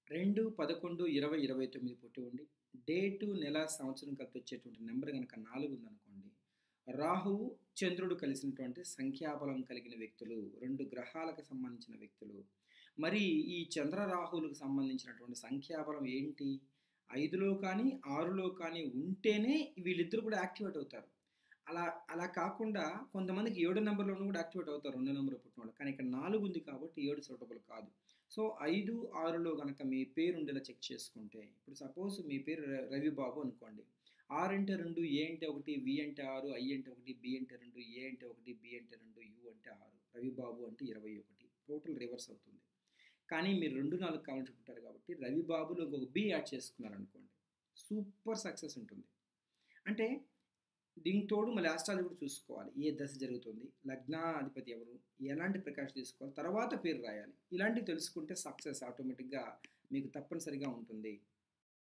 రెండు పదకొండు ఇరవై ఇరవై తొమ్మిది పుట్టి ఉండి డేటు నెల సంవత్సరం కలిపి వచ్చేటువంటి నెంబర్ కనుక నాలుగు ఉందనుకోండి రాహువు చంద్రుడు కలిసినటువంటి సంఖ్యాబలం కలిగిన వ్యక్తులు రెండు గ్రహాలకు సంబంధించిన వ్యక్తులు మరి ఈ చంద్ర రాహువులకు సంబంధించినటువంటి సంఖ్యాబలం ఏంటి ఐదులో కానీ ఆరులో కానీ ఉంటేనే వీళ్ళిద్దరు కూడా యాక్టివేట్ అవుతారు అలా అలా కాకుండా కొంతమందికి ఏడు నెంబర్లోనూ కూడా యాక్టివేట్ అవుతారు రెండు నెంబర్ పుట్టిన వాళ్ళు కానీ ఇక్కడ నాలుగు ఉంది కాబట్టి ఏడు సూటబుల్ కాదు సో ఐదు ఆరులో కనుక మీ పేరు ఉండేలా చెక్ చేసుకుంటే ఇప్పుడు సపోజ్ మీ పేరు ర- రవిబాబు అనుకోండి ఆర్ అంటే రెండు ఏ అంటే ఒకటి వి అంటే ఆరు ఐ అంటే ఒకటి బి అంటే రెండు ఏ అంటే ఒకటి బి అంటే రెండు యు అంటే ఆరు రవిబాబు అంటే ఇరవై ఒకటి టోటల్ రివర్స్ అవుతుంది కానీ మీరు రెండు నాలుగు కావాలనుకుంటారు కాబట్టి రవిబాబులో ఇంకొక బి యాడ్ చేసుకున్నారనుకోండి సూపర్ సక్సెస్ ఉంటుంది అంటే దీనికి తోడు మళ్ళీ ఆస్ట్రాలజీ కూడా చూసుకోవాలి ఏ దశ జరుగుతుంది లగ్నాధిపతి ఎవరు ఎలాంటి ప్రకాశం తీసుకోవాలి తర్వాత పేరు రాయాలి ఇలాంటివి తెలుసుకుంటే సక్సెస్ ఆటోమేటిక్గా మీకు తప్పనిసరిగా ఉంటుంది